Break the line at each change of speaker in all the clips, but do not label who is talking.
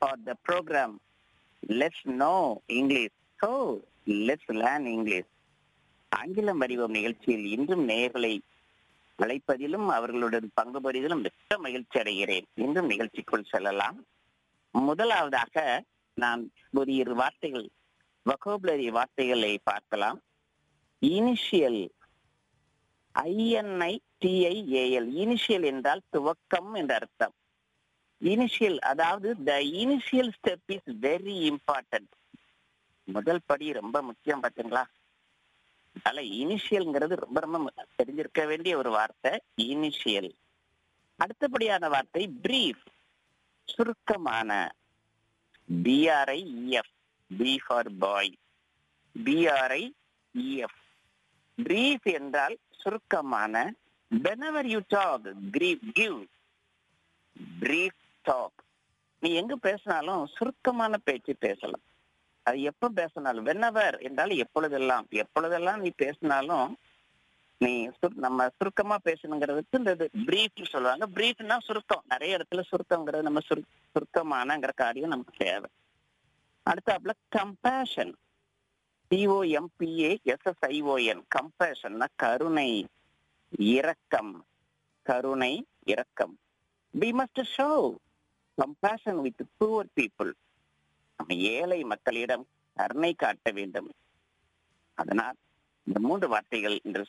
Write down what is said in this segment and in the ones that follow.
for the program Let's Know English. So, let's learn English. ஆங்கிலம் அறிவோம் நிகழ்ச்சியில் இன்றும் நேயர்களை அழைப்பதிலும் அவர்களுடன் பங்கு பெறுவதிலும் மிக்க மகிழ்ச்சி அடைகிறேன் இன்றும் நிகழ்ச்சிக்குள் செல்லலாம் முதலாவதாக நான் ஒரு இரு வார்த்தைகள் வகோபுலரி வார்த்தைகளை பார்க்கலாம் இனிஷியல் ஐஎன்ஐ டிஐஏஎல் இனிஷியல் என்றால் துவக்கம் என்ற அர்த்தம் இனிஷியல் அதாவது the initial step is very important முதல் படி ரொம்ப முக்கியம் பார்த்தீங்களா அதனால இனிஷியல்ங்கிறது ரொம்ப ரொம்ப தெரிஞ்சிருக்க வேண்டிய ஒரு வார்த்தை இனிஷியல் அடுத்தபடியான வார்த்தை பிரீஃப் சுருக்கமான B R I E F B for boy B R I E F brief என்றால் சுருக்கமான whenever you talk grief give brief talk நீ எங்க பேசினாலும் சுருக்கமான பேச்சு பேசலாம் அது எப்ப பேசினாலும் வென்னவர் என்றால் எப்பொழுதெல்லாம் எப்பொழுதெல்லாம் நீ பேசினாலும் நீ சுரு- நம்ம சுருக்கமா பேசணுங்கிறதுக்கு இந்த பிரீஃப் சொல்லுவாங்க பிரீஃப்னா சுருக்கம் நிறைய இடத்துல சுருக்கங்கிறது நம்ம சுரு சுருக்கமானங்கிற காரியம் நமக்கு தேவை அடுத்தாப்புல கம்பேஷன் சிஓஎம்பிஏ எஸ்எஸ்ஐஓஎன் கம்பேஷன்னா கருணை இரக்கம் கருணை இரக்கம் we must show compassion with poor people நம்ம ஏழை மக்களிடம் கருணை காட்ட வேண்டும் அதனால் இந்த மூன்று வார்த்தைகள் என்று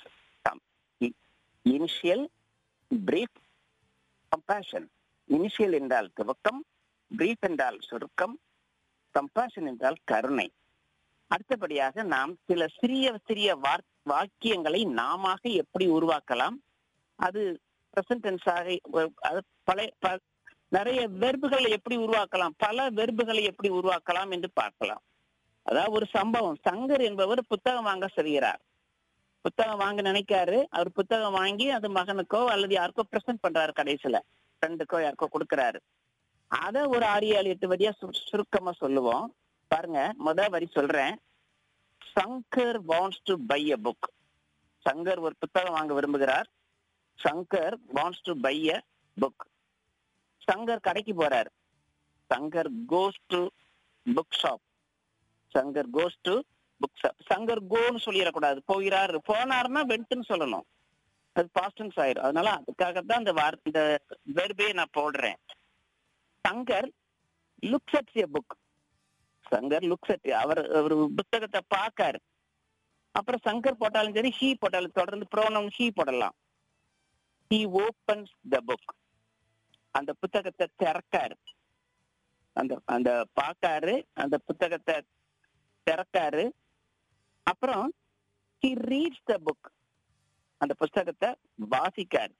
இனிஷியல் பிரீஃப் கம்பேஷன் இனிஷியல் என்றால் துவக்கம் பிரீஃப் என்றால் சுருக்கம் கம்பேஷன் என்றால் கருணை அடுத்தபடியாக நாம் சில சிறிய சிறிய வார்- வாக்கியங்களை நாமாக எப்படி உருவாக்கலாம் அது பிரசன்ட் டென்ஸாக அது பழைய ப- நிறைய வெர்புகளை எப்படி உருவாக்கலாம் பல வெர்புகளை எப்படி உருவாக்கலாம் என்று பார்க்கலாம் அதாவது ஒரு சம்பவம் சங்கர் என்பவர் புத்தகம் வாங்க செல்கிறார் புத்தகம் வாங்க நினைக்காரு அவர் புத்தகம் வாங்கி அது மகனுக்கோ அல்லது யாருக்கோ பிரசன்ட் பண்றாரு கடைசியில ஃப்ரெண்டுக்கோ யாருக்கோ கொடுக்கறாரு அத ஒரு ஆறு ஏழு எட்டு வரியா சு- சுருக்கமா சொல்லுவோம் பாருங்க முத வரி சொல்றேன் Shankar wants to buy a book Shankar ஒரு புத்தகம் வாங்க விரும்புகிறார் Shankar wants to buy a book Shankar கடைக்கு போறார் Shankar goes to book shop Shankar goes to book shop Shankar கோன்னு சொல்லிடக்கூடாது போகிறார் போனார்னா வென்ட்டுன்னு சொல்லணும் அது பாஸ்டன்ஸ் ஆயிரும் அதனால அதுக்காக தான் இந்த வார்த்தை இந்த வெர்பே நான் போடுறேன் Shankar looks at a book Shankar looks at அவர் ஒரு புத்தகத்தை பார்க்காரு அப்புறம் சங்கர் போட்டாலும் சரி ஹீ போட்டாலும் தொடர்ந்து ப்ரோனம் ஹீ போடலாம் ஹீ ஓப்பன்ஸ் த புக் அந்த புத்தகத்தை திறக்காரு அந்த அந்த பார்க்காரு அந்த புத்தகத்தை திறக்காரு அப்புறம் ஹி ரீட்ஸ் த புக் அந்த புத்தகத்தை வாசிக்காரு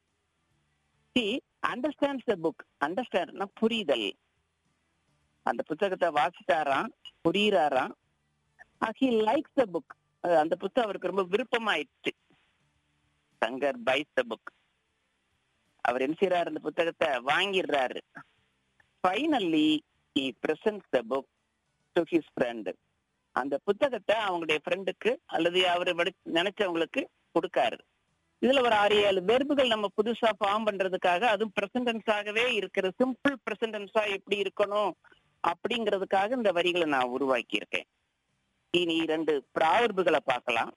ஹி அண்டர்ஸ்டாண்ட்ஸ் த புக் அண்டர்ஸ்டாண்ட்னா புரிதல் அந்த புத்தகத்தை வாசிட்டாராம் புரியுறாராம் ஹி லைக்ஸ் த புக் அந்த புத்தகம் அவருக்கு ரொம்ப விருப்பமாயிடுச்சு சங்கர் பைஸ் த புக் அவர் என்ன செய்யறாரு அந்த புத்தகத்தை வாங்கிடுறாரு finally he presents the book to his friend அந்த புத்தகத்தை அவங்களுடைய ஃப்ரெண்டுக்கு அல்லது அவர் நினைச்சவங்களுக்கு கொடுக்காரு இதுல ஒரு ஆறு ஏழு வெர்புகள் நம்ம புதுசா ஃபார்ம் பண்றதுக்காக அதுவும் பிரசன்டென்ஸாகவே இருக்கிற சிம்பிள் பிரசன்டென்ஸா எப்படி இருக்கணும் அப்படிங்கிறதுக்காக இந்த வரிகளை நான் உருவாக்கி இருக்கேன் இனி இரண்டு ப்ராவர்புகளை பார்க்கலாம்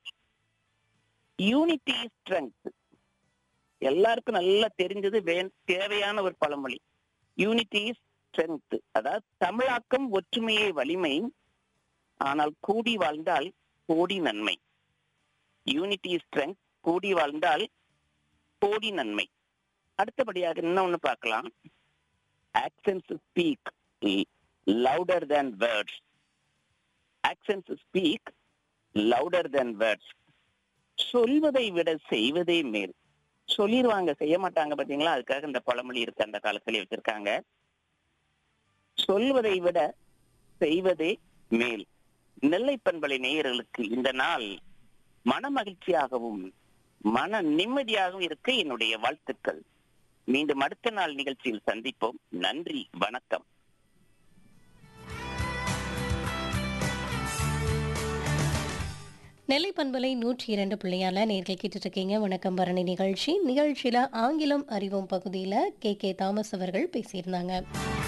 யூனிட்டி ஸ்ட்ரென்த் எல்லாருக்கும் நல்லா தெரிஞ்சது வே- தேவையான ஒரு பழமொழி யூனிட்டி ஸ்ட்ரென்த் அதாவது தமிழாக்கம் ஒற்றுமையை வலிமை ஆனால் கூடி வாழ்ந்தால் கோடி நன்மை யூனிட்டி ஸ்ட்ரென்த் கூடி வாழ்ந்தால் கோடி நன்மை அடுத்தபடியாக இன்னொன்னு பார்க்கலாம் actions speak louder than words actions speak louder than words சொல்வதை விட செய்வதே மேல் சொல்லிடுவாங்க செய்ய மாட்டாங்க பாத்தீங்களா அதுக்காக இந்த பழமொழி இருக்கு அந்த காலத்துல வச்சிருக்காங்க சொல்வதை விட செய்வதே மேல் நெல்லை பண்பலை நேயர்களுக்கு இந்த நாள் மன மகிழ்ச்சியாகவும் மன நிம்மதியாகவும் இருக்க என்னுடைய வாழ்த்துக்கள் மீண்டும் அடுத்த நாள் நிகழ்ச்சியில் சந்திப்போம் நன்றி வணக்கம்
நெல்லை பண்பலை நூற்றி இரண்டு பிள்ளையால நேர்கள் கேட்டுட்டு இருக்கீங்க வணக்கம் பரணி நிகழ்ச்சி நிகழ்ச்சியில ஆங்கிலம் அறிவோம் பகுதியில் கே கே தாமஸ் அவர்கள் பேசியிருந்தாங்க